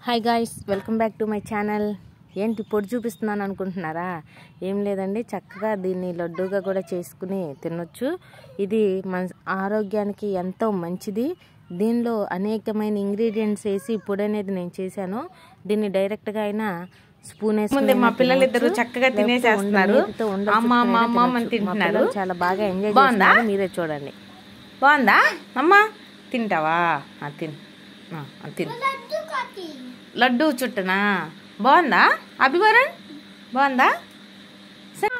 Hi guys welcome back to my channel ఏంటి పొడి చూపిస్తున్నాను అనుకుంటున్నారా ఏం లేదండి చక్కగా దీన్ని లడ్డూగా కూడా చేసుకుని తినొచ్చు ఇది మన ఆరోగ్యానికి ఎంతో మంచిది దీనిలో అనేకమైన ఇంగ్రీడియంట్స్ వేసి పొడి అనేది నేను చేశాను దీన్ని డైరెక్ట్గా అయినా స్పూన్ ముందే మా పిల్లలిద్దరూ చక్కగా తినేసేస్తున్నారు. అమ్మ, అమ్మ, అమ్మ అని తింటున్నారు. చాలా బాగా ఎంజాయ్ బాగుందా? చేస్తున్నారు మీరే చూడండి బాగుందా అమ్మా తింటావా ఆ, తిను ఆ, ఆ, తిను లడ్డు చుట్టనా బాగుందా అభివరణ్ బాగుందా సరే.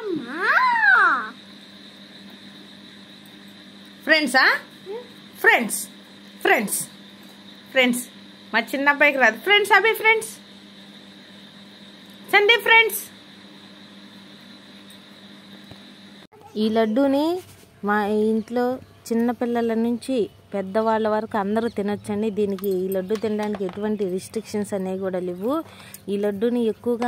ఫ్రెండ్సా ఫ్రెండ్స్ ఫ్రెండ్స్ ఫ్రెండ్స్ మా చిన్న అబ్బాయికి రాదు friends Abhi friends Sunday friends ఈ లడ్డూని మా ఇంట్లో చిన్నపిల్లల నుంచి పెద్దవాళ్ళ వరకు అందరూ తినొచ్చండి దీనికి ఈ లడ్డు తినడానికి ఎటువంటి రిస్ట్రిక్షన్స్ అనేవి కూడా లేవు ఈ లడ్డూని ఎక్కువగా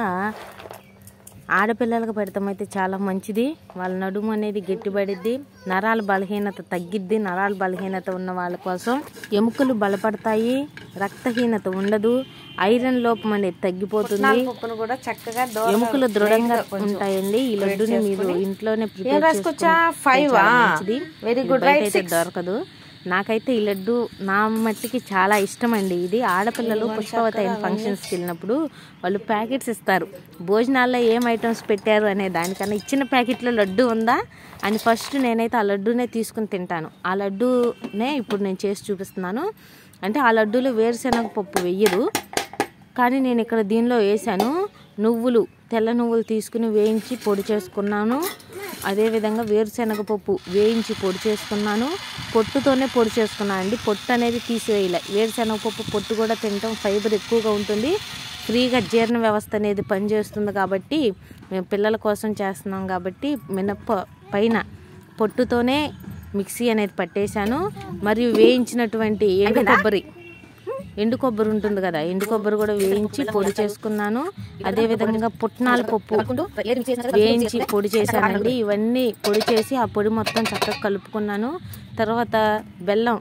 ఆడపిల్లలకు పెడతామైతే చాలా మంచిది వాళ్ళ నడుము అనేది గట్టిపడిద్ది నరాల బలహీనత తగ్గిద్ది నరాల బలహీనత ఉన్న వాళ్ళ కోసం ఎముకలు బలపడతాయి రక్తహీనత ఉండదు ఐరన్ లోపం అనేది తగ్గిపోతుంది పప్పును కూడా చక్కగా దోశ ఎముకలు దృఢంగా ఉంటాయండి ఈ లడ్డుని మీరు ఇంట్లోనే ప్రిపేర్ ఏం రాసుకొచ్చా? చేసుకుంటే Five చాలా ఆ? మంచిది. Very ఇది good. బయట Right, అయితే six. దొరకదు నాకైతే ఈ లడ్డు నా మట్టికి చాలా ఇష్టం అండి ఇది ఆడపిల్లలు పుష్పవతి అయిన ఫంక్షన్స్కి వెళ్ళినప్పుడు వాళ్ళు ప్యాకెట్స్ ఇస్తారు భోజనాల్లో ఏం ఐటమ్స్ పెట్టారు అనే దానికన్నా ఇచ్చిన ప్యాకెట్లో లడ్డు ఉందా అని ఫస్ట్ నేనైతే ఆ లడ్డూనే తీసుకుని తింటాను ఆ లడ్డూనే ఇప్పుడు నేను చేసి చూపిస్తున్నాను అంటే ఆ లడ్డూలో వేరుశెనగ పప్పు వెయ్యరు కానీ నేను ఇక్కడ దీనిలో వేసాను నువ్వులు తెల్ల నువ్వులు తీసుకుని వేయించి పొడి చేసుకున్నాను అదేవిధంగా వేరుశనగ పప్పు వేయించి పొడి చేసుకున్నాను పొట్టుతోనే పొడి చేసుకున్నాను అండి పొట్టు అనేది తీసివేయలే వేరుశనగ పప్పు పొట్టు కూడా తినటం ఫైబర్ ఎక్కువగా ఉంటుంది ఫ్రీగా జీర్ణ వ్యవస్థ అనేది పనిచేస్తుంది కాబట్టి మేము పిల్లల కోసం చేస్తున్నాం కాబట్టి మినప్ప పైన పొట్టుతోనే మిక్సీ అనేది పట్టేశాను మరియు వేయించినటువంటి ఎండు కొబ్బరి ఎండు కొబ్బరి ఉంటుంది కదా ఎండు కొబ్బరి కూడా వేయించి పొడి చేసుకున్నాను అదే విధంగా పుట్నాల పప్పు వేయించి పొడి చేశానండి ఇవన్నీ పొడి చేసి ఆ పొడి మొత్తం చక్కగా కలుపుకున్నాను తర్వాత బెల్లం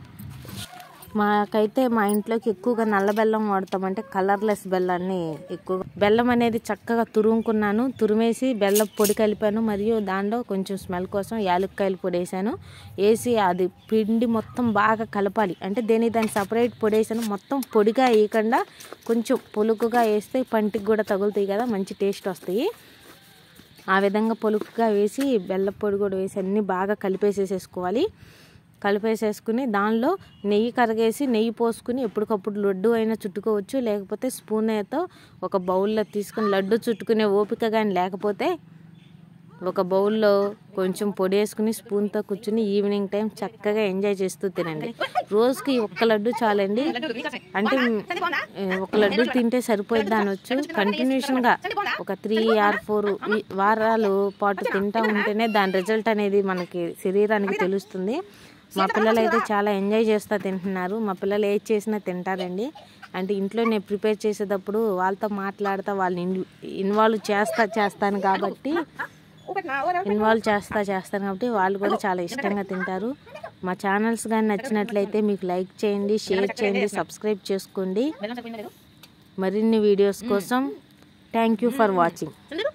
మాకైతే మా ఇంట్లోకి ఎక్కువగా నల్ల బెల్లం వాడతామంటే కలర్లెస్ బెల్లాన్ని ఎక్కువ బెల్లం అనేది చక్కగా తురుముకున్నాను తురిమేసి బెల్లం పొడి కలిపాను మరియు దాంట్లో కొంచెం స్మెల్ కోసం యాలక్కాయలు పొడి వేసాను వేసి అది పిండి మొత్తం బాగా కలపాలి అంటే దేని దాన్ని సపరేట్ పొడి వేసాను మొత్తం పొడిగా వేయకుండా కొంచెం పొలుకుగా వేస్తే పంటికి కూడా తగులుతాయి కదా మంచి టేస్ట్ వస్తాయి ఆ విధంగా పొలుకుగా వేసి బెల్లం పొడి కూడా వేసి అన్నీ బాగా కలిపేసేసేసుకోవాలి కలిపేసేసుకుని దానిలో నెయ్యి కరగేసి నెయ్యి పోసుకుని ఎప్పటికప్పుడు లడ్డు అయినా చుట్టుకోవచ్చు లేకపోతే స్పూన్తో ఒక బౌల్లో తీసుకుని లడ్డు చుట్టుకునే ఓపిక కానీ లేకపోతే ఒక బౌల్లో కొంచెం పొడి వేసుకుని స్పూన్తో కూర్చుని ఈవినింగ్ టైం చక్కగా ఎంజాయ్ చేస్తూ తినండి రోజుకి ఒక్క లడ్డు చాలండి అంటే ఏ, ఒక లడ్డు తింటే సరిపోయిద్ది అనొచ్చు కంటిన్యూషన్గా ఒక త్రీ ఆర్ ఫోర్ వారాలు పాటు తింటా ఉంటేనే దాని రిజల్ట్ అనేది మనకి శరీరానికి తెలుస్తుంది మా పిల్లలు అయితే చాలా ఎంజాయ్ చేస్తా తింటున్నారు మా పిల్లలు ఏది చేసినా తింటారండి అంటే ఇంట్లో నేను ప్రిపేర్ చేసేటప్పుడు వాళ్ళతో మాట్లాడుతా వాళ్ళని ఇన్- ఇన్వాల్వ్ చేస్తా చేస్తాను కాబట్టి ఇన్వాల్వ్ చేస్తా చేస్తాను కాబట్టి వాళ్ళు కూడా చాలా ఇష్టంగా తింటారు మా ఛానల్స్ కానీ నచ్చినట్లయితే మీకు లైక్ చేయండి షేర్ చేయండి సబ్స్క్రైబ్ చేసుకోండి మరిన్ని వీడియోస్ కోసం థ్యాంక్ యూ ఫర్ వాచింగ్